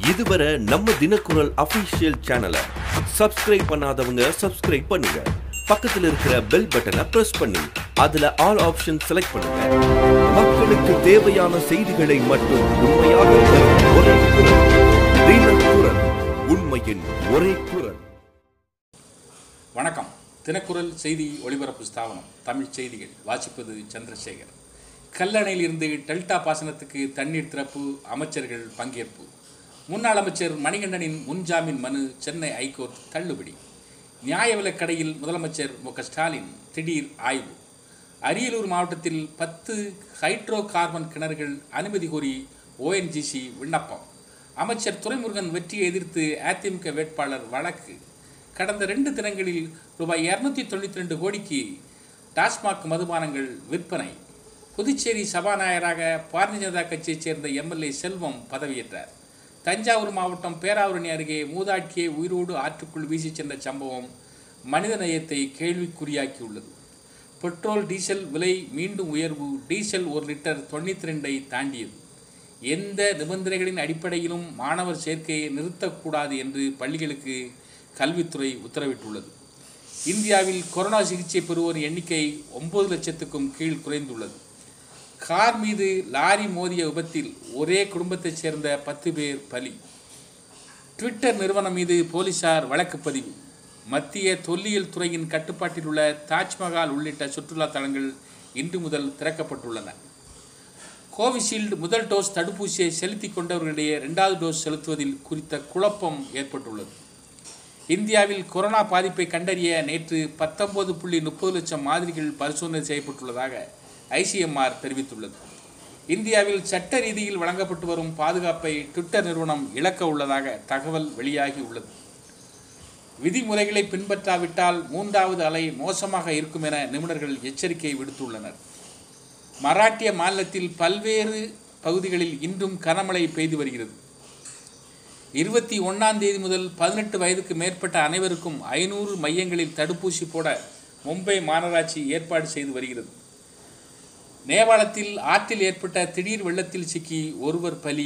இதுவரை நம்ம தினக்குரல் அபிஷியல் சேனலை சப்ஸ்கிரைப் பண்ணாதவங்க சப்ஸ்கிரைப் பண்ணுங்க பக்கத்துல இருக்கிற பெல் பட்டனை பிரஸ் பண்ணி அதுல ஆல் ஆப்ஷன் செலக்ட் பண்ணுங்க மக்களுக்கு தேவையான செய்திகளை மட்டும் உண்மையாக தரும் ஒரே குரல் தினக்குரல் உண்மையின் ஒரே குரல் வணக்கம் தினக்குரல் செய்தி ஒளிபரப்பு ஸ்தாபனம் தமிழ் செய்திகள் வாசிப்பது சந்திரசேகர் கல்லணையில் இருந்து டெல்டா பாசனத்துக்கு தண்ணீர் திறப்பு அமைச்சர்கள் பங்கேற்பு முன்னாள் அமைச்சர் மணிகண்டனின் முன்ஜாமீன் மனு சென்னை ஐகோர்ட் தள்ளுபடி நியாய விலைக் கடையில் முதலமைச்சர் மு க ஸ்டாலின் திடீர் ஆய்வு அரியலூர் மாவட்டத்தில் பத்து ஹைட்ரோ கார்பன் கிணறுகள் அனுமதி கோரி ஓஎன்ஜிசி விண்ணப்பம் அமைச்சர் துரைமுருகன் வெற்றியை எதிர்த்து அதிமுக வேட்பாளர் வழக்கு கடந்த ரெண்டு தினங்களில் ரூபாய் இருநூத்தி தொண்ணூற்றி ரெண்டு கோடிக்கு டாஸ்மாக் மதுபானங்கள் விற்பனை புதுச்சேரி சபாநாயகராக பாரதிய ஜனதா கட்சியைச் சேர்ந்த எம்எல்ஏ செல்வம் பதவியேற்றார் தஞ்சாவூர் மாவட்டம் பேராவூரணி அருகே மூதாட்டியை உயிரோடு ஆற்றுக்குள் வீசிச் சென்ற சம்பவம் மனித நேயத்தை கேள்விக்குறியாக்கியுள்ளது பெட்ரோல் டீசல் விலை மீண்டும் உயர்வு டீசல் ஒரு லிட்டர் தொண்ணூற்றி ரெண்டை தாண்டியது எந்த நிபந்தனைகளின் அடிப்படையிலும் மாணவர் சேர்க்கையை நிறுத்தக்கூடாது என்று பள்ளிகளுக்கு கல்வித்துறை உத்தரவிட்டுள்ளது இந்தியாவில் கொரோனா சிகிச்சை பெறுவோர் எண்ணிக்கை ஒன்பது லட்சத்துக்கும் கீழ் குறைந்துள்ளது கார் மீது லாரி மோதிய விபத்தில் ஒரே குடும்பத்தைச் சேர்ந்த பத்து பேர் பலி ட்விட்டர் நிறுவனம் மீது போலீசார் வழக்கு பதிவு மத்திய தொல்லியல் துறையின் கட்டுப்பாட்டில் உள்ள தாஜ்மஹால் உள்ளிட்ட சுற்றுலா தலங்கள் இன்று முதல் திறக்கப்பட்டுள்ளன கோவிஷீல்டு முதல் டோஸ் தடுப்பூசியை செலுத்திக் கொண்டவர்களிடையே இரண்டாவது டோஸ் செலுத்துவதில் குறித்த குழப்பம் ஏற்பட்டுள்ளது இந்தியாவில் கொரோனா பாதிப்பை கண்டறிய நேற்று பத்தொன்பது புள்ளி முப்பது லட்சம் மாதிரிகள் பரிசோதனை செய்யப்பட்டுள்ளதாக ஐசிஎம்ஆர் தெரிவித்துள்ளது இந்தியாவில் சட்ட ரீதியில் வழங்கப்பட்டு வரும் பாதுகாப்பை ட்விட்டர் நிறுவனம் இழக்க உள்ளதாக தகவல் வெளியாகி உள்ளது விதிமுறைகளை பின்பற்றாவிட்டால் மூன்றாவது அலை மோசமாக இருக்கும் என நிபுணர்கள் எச்சரிக்கை விடுத்துள்ளனர் மராட்டிய மாநிலத்தில் பல்வேறு பகுதிகளில் இன்றும் கனமழை பெய்து வருகிறது இருபத்தி ஒன்றாம் தேதி முதல் பதினெட்டு வயதுக்கு மேற்பட்ட அனைவருக்கும் ஐநூறு மையங்களில் தடுப்பூசி போட மும்பை மாநகராட்சி ஏற்பாடு செய்து வருகிறது நேபாளத்தில் ஆற்றில் ஏற்பட்ட திடீர் வெள்ளத்தில் சிக்கி ஒருவர் பலி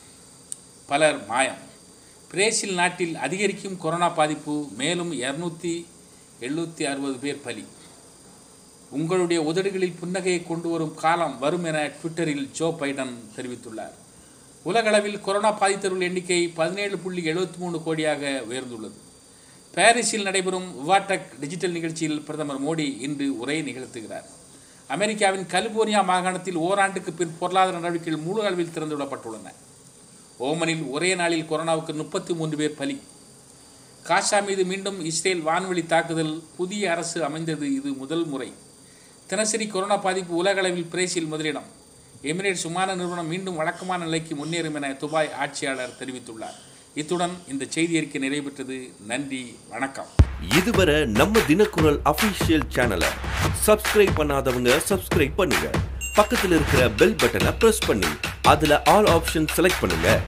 பலர் மாயம் பிரேசில் நாட்டில் அதிகரிக்கும் கொரோனா பாதிப்பு மேலும் இரநூத்தி எழுநூற்றி அறுபது பேர் பலி உங்களுடைய உதடுகளில் புன்னகையை கொண்டு வரும் காலம் வரும் என ட்விட்டரில் ஜோ பைடன் தெரிவித்துள்ளார் உலகளவில் கொரோனா பாதித்தவர்கள் எண்ணிக்கை பதினேழு புள்ளி எழுபத்தி மூணு கோடியாக உயர்ந்துள்ளது பாரிஸில் நடைபெறும் விவாடெக் டிஜிட்டல் நிகழ்ச்சியில் பிரதமர் மோடி இன்று உரை நிகழ்த்துகிறார் அமெரிக்காவின் கலிபோர்னியா மாகாணத்தில் ஓராண்டுக்கு பின் பொருளாதார நடவடிக்கைகள் முழு அளவில் திறந்துவிடப்பட்டுள்ளன ஓமனில் ஒரே நாளில் கொரோனாவுக்கு முப்பத்தி மூன்று பேர் பலி காஷா மீது மீண்டும் இஸ்ரேல் வான்வெளி தாக்குதல் புதிய அரசு அமைந்தது இது முதல் முறை தினசரி கொரோனா பாதிப்பு உலகளவில் பிரேசில் முதலிடம் எமிரேட்ஸ் விமான நிறுவனம் மீண்டும் வழக்கமான நிலைக்கு முன்னேறும் என துபாய் ஆட்சியாளர் தெரிவித்துள்ளார் இத்துடன் இந்த செய்தி அறிக்கை நிறைவேற்றது நன்றி வணக்கம் இதுவரை நம்ம தினக்குரல் அபிஷியல் சேனலை சப்ஸ்கிரைப் பண்ணாதவங்க சப்ஸ்கிரைப் பண்ணுங்க பக்கத்துல இருக்கிற பெல் பட்டனை பிரஸ் பண்ணி அதுல ஆல் ஆப்ஷன் செலக்ட் பண்ணுங்க